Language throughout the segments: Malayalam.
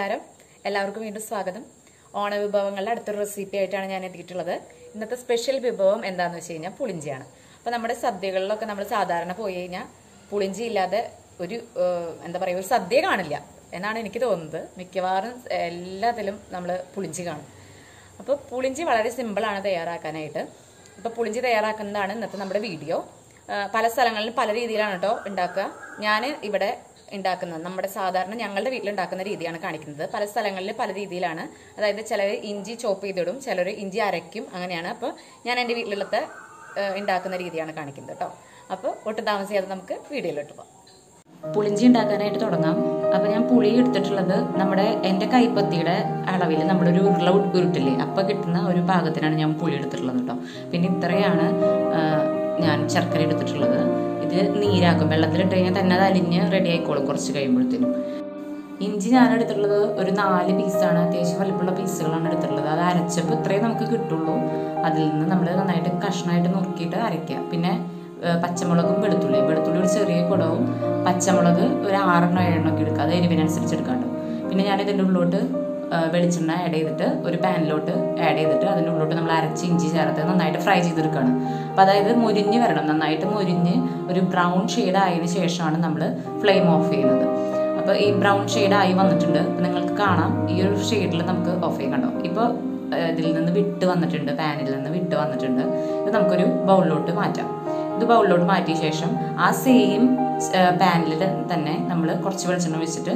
നമസ്കാരം എല്ലാവർക്കും വീണ്ടും സ്വാഗതം ഓണവിഭവങ്ങളുടെ അടുത്തൊരു റെസിപ്പി ആയിട്ടാണ് ഞാൻ എത്തിയിട്ടുള്ളത് ഇന്നത്തെ സ്പെഷ്യൽ വിഭവം എന്താണെന്ന് വെച്ച് കഴിഞ്ഞാൽ പുളിഞ്ചിയാണ് അപ്പോൾ നമ്മുടെ സദ്യകളിലൊക്കെ നമ്മൾ സാധാരണ പോയി കഴിഞ്ഞാൽ പുളിഞ്ചി ഇല്ലാതെ ഒരു ഏഹ്, എന്താ പറയുക ഒരു സദ്യ കാണില്ല എന്നാണ് എനിക്ക് തോന്നുന്നത് മിക്കവാറും എല്ലാത്തിലും നമ്മൾ പുളിഞ്ചി കാണും അപ്പോൾ പുളിഞ്ചി വളരെ സിമ്പിളാണ് തയ്യാറാക്കാനായിട്ട് അപ്പോൾ പുളിഞ്ചി തയ്യാറാക്കുന്നതാണ് ഇന്നത്തെ നമ്മുടെ വീഡിയോ ആ, പല സ്ഥലങ്ങളിലും പല രീതിയിലാണ് കേട്ടോ ഉണ്ടാക്കുക ഞാൻ ഇവിടെ ഉണ്ടാക്കുന്നത് നമ്മുടെ സാധാരണ ഞങ്ങളുടെ വീട്ടിൽ ഉണ്ടാക്കുന്ന രീതിയാണ് കാണിക്കുന്നത് പല സ്ഥലങ്ങളിൽ പല രീതിയിലാണ് അതായത് ചിലർ ഇഞ്ചി ചോപ്പ് ചെയ്തിടും ചിലർ ഇഞ്ചി അരയ്ക്കും അങ്ങനെയാണ് അപ്പോൾ ഞാൻ എൻ്റെ വീട്ടിലുള്ളത്തെ ആ, ഉണ്ടാക്കുന്ന രീതിയാണ് കാണിക്കുന്നത് കേട്ടോ അപ്പോൾ ഒട്ടും താമസിയാതെ നമുക്ക് വീഡിയോയിലോട്ട് പോകാം പുളിഞ്ചി ഉണ്ടാക്കാനായിട്ട് തുടങ്ങാം അപ്പോൾ ഞാൻ പുളി എടുത്തിട്ടുള്ളത് നമ്മുടെ എൻ്റെ കൈപ്പത്തിയുടെ അളവിൽ നമ്മുടെ ഒരു ഉരുള ഉ- ഉരുട്ടില്ലേ അപ്പോൾ കിട്ടുന്ന ഒരു പാകത്തിനാണ് ഞാൻ പുളി എടുത്തിട്ടുള്ളത് കേട്ടോ പിന്നെ ഇത്രയാണ് ആ, ഞാൻ ശർക്കര എടുത്തിട്ടുള്ളത് ഇത് നീരാക്കും വെള്ളത്തിലിട്ട് കഴിഞ്ഞാൽ തന്നെ അത് അലിഞ്ഞ് റെഡി ആയിക്കോളും കുറച്ച് കഴിയുമ്പോഴത്തേനും ഇഞ്ചി ഞാൻ എടുത്തിട്ടുള്ളത് ഒരു നാല് പീസാണ് അത്യാവശ്യം വലിപ്പമുള്ള പീസുകളാണ് എടുത്തിട്ടുള്ളത് അത് അരച്ചപ്പോൾ ഇത്രയും നമുക്ക് കിട്ടുള്ളൂ അതിൽ നിന്ന് നമ്മൾ നന്നായിട്ട് കഷ്ണമായിട്ട് നുറുക്കിയിട്ട് അരയ്ക്കുക പിന്നെ ഏഹ്, പച്ചമുളകും വെളുത്തുള്ളിയും വെളുത്തുള്ളി ഒരു ചെറിയ കുടവും പച്ചമുളക് ഒരു ആറെണ്ണം ഏഴെണ്ണം ഒക്കെ എടുക്കുക അത് എരിവിനനുസരിച്ച് എടുക്കാട്ടോ പിന്നെ ഞാൻ ഇതിൻ്റെ ഉള്ളിലോട്ട് ഏഹ്, വെളിച്ചെണ്ണ ആഡ് ചെയ്തിട്ട് ഒരു പാനിലോട്ട് ആഡ് ചെയ്തിട്ട് അതിൻ്റെ ഉള്ളിലോട്ട് നമ്മൾ അരച്ച് ഇഞ്ചി ചേർത്ത് നന്നായിട്ട് ഫ്രൈ ചെയ്തെടുക്കുകയാണ് അപ്പോൾ അതായത് മുരിഞ്ഞ് വരണം നന്നായിട്ട് മുരിഞ്ഞ് ഒരു ബ്രൗൺ ഷെയ്ഡ് ആയതിനു ശേഷമാണ് നമ്മൾ ഫ്ലെയിം ഓഫ് ചെയ്യുന്നത് അപ്പോൾ ഈ ബ്രൗൺ ഷെയ്ഡ് ആയി വന്നിട്ടുണ്ട് അപ്പോൾ നിങ്ങൾക്ക് കാണാം ഈ ഒരു ഷെയ്ഡിൽ നമുക്ക് ഓഫ് ചെയ്യാൻ കണ്ടോ ഇപ്പോൾ ഇതിൽ നിന്ന് വിട്ട് വന്നിട്ടുണ്ട് പാനിൽ നിന്ന് വിട്ട് വന്നിട്ടുണ്ട് ഇത് നമുക്കൊരു ബൗളിലോട്ട് മാറ്റാം ഇത് ബൗളിലോട്ട് മാറ്റിയ ശേഷം ആ സെയിം പാനിൽ തന്നെ നമ്മൾ കുറച്ച് വെളിച്ചെണ്ണ വെച്ചിട്ട്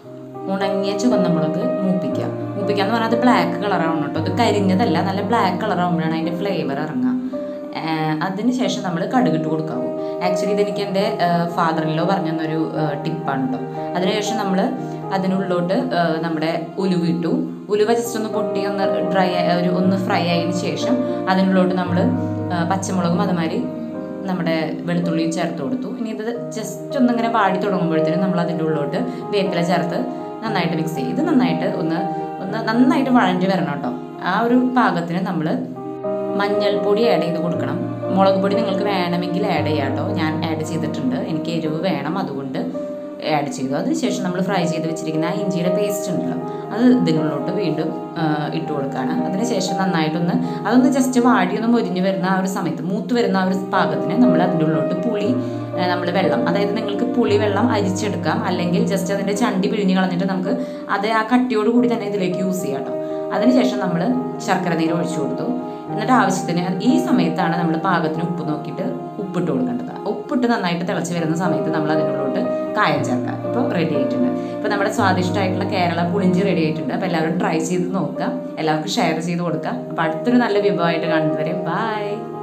ഉണങ്ങിയ ചുവന്നമുളക് മൂപ്പിക്കുക മൂപ്പിക്കുക എന്ന് പറഞ്ഞാൽ അത് ബ്ലാക്ക് കളറാവണം കേട്ടോ അത് കരിഞ്ഞതല്ല നല്ല ബ്ലാക്ക് കളറാകുമ്പോഴാണ് അതിൻ്റെ ഫ്ലേവർ ഇറങ്ങുക ആഹ് അതിനുശേഷം നമ്മൾ കടുകിട്ട് കൊടുക്കാവൂ ആക്ച്വലി ഇതെനിക്ക് എൻ്റെ ഫാദറിലോ പറഞ്ഞു തന്നൊരു ടിപ്പാണ് കേട്ടോ അതിനുശേഷം നമ്മൾ അതിനുള്ളിലോട്ട് ആഹ് നമ്മുടെ ഉലുവ ഇട്ടു ഉലുവ ജസ്റ്റ് ഒന്ന് പൊട്ടി ഒന്ന് ഡ്രൈ ഒരു ഒന്ന് ഫ്രൈ ആയതിനു ശേഷം അതിനുള്ളിലോട്ട് നമ്മൾ പച്ചമുളകും അതുമാതിരി നമ്മുടെ വെളുത്തുള്ളിയും ചേർത്ത് കൊടുത്തു ഇനി ഇത് ജസ്റ്റ് ഒന്നിങ്ങനെ വാടി തുടങ്ങുമ്പോഴത്തേനും നമ്മൾ അതിൻ്റെ ഉള്ളിലോട്ട് വേപ്പില ചേർത്ത് നന്നായിട്ട് മിക്സ് ചെയ്യും ഇത് നന്നായിട്ട് ഒന്ന് ഒന്ന് നന്നായിട്ട് വഴഞ്ഞ് വരണം കേട്ടോ ആ ഒരു പാകത്തിന് നമ്മൾ മഞ്ഞൾപ്പൊടി ആഡ് ചെയ്ത് കൊടുക്കണം മുളക് പൊടി നിങ്ങൾക്ക് വേണമെങ്കിൽ ആഡ് ചെയ്യാം കേട്ടോ ഞാൻ ആഡ് ചെയ്തിട്ടുണ്ട് എനിക്ക് എരിവ് വേണം അതുകൊണ്ട് ആഡ് ചെയ്തു അതിനുശേഷം നമ്മൾ ഫ്രൈ ചെയ്ത് വെച്ചിരിക്കുന്ന ആ ഇഞ്ചിയുടെ പേസ്റ്റ് ഉണ്ടല്ലോ അത് ഇതിനുള്ളിലോട്ട് വീണ്ടും ആ, ഇട്ട് കൊടുക്കുകയാണ് അതിനുശേഷം നന്നായിട്ടൊന്ന് അതൊന്ന് ജസ്റ്റ് വാടി ഒന്ന് മൊരിഞ്ഞ് വരുന്ന ആ ഒരു സമയത്ത് മൂത്ത് വരുന്ന ആ ഒരു പാകത്തിന് നമ്മൾ അതിൻ്റെ ഉള്ളിലോട്ട് പുളി നമ്മൾ വെള്ളം അതായത് നിങ്ങൾക്ക് പുളി വെള്ളം അരിച്ചെടുക്കാം അല്ലെങ്കിൽ ജസ്റ്റ് അതിൻ്റെ ചണ്ടി പിഴിഞ്ഞ് കളഞ്ഞിട്ട് നമുക്ക് അത് ആ കട്ടിയോട് കൂടി തന്നെ ഇതിലേക്ക് യൂസ് ചെയ്യാം കേട്ടോ അതിനുശേഷം നമ്മൾ ശർക്കര നീര് ഒഴിച്ചു കൊടുത്തു എന്നിട്ട് ആവശ്യത്തിന് ഈ സമയത്താണ് നമ്മൾ പാകത്തിന് ഉപ്പ് നോക്കിയിട്ട് ഉപ്പിട്ട് കൊടുക്കേണ്ടത് ഉപ്പിട്ട് നന്നായിട്ട് തിളച്ച് വരുന്ന സമയത്ത് നമ്മൾ അതിനുള്ളിലോട്ട് കായം ചേർക്കാം ഇപ്പോൾ റെഡി ആയിട്ടുണ്ട് ഇപ്പോൾ നമ്മുടെ സ്വാദിഷ്ടമായിട്ടുള്ള കേരള പുളിഞ്ചി റെഡി ആയിട്ടുണ്ട് അപ്പോൾ എല്ലാവരും ട്രൈ ചെയ്ത് നോക്കുക എല്ലാവർക്കും ഷെയർ ചെയ്ത് കൊടുക്കുക അപ്പോൾ അടുത്തൊരു നല്ല വിഭവമായിട്ട് കാണുന്നവരെ ബൈ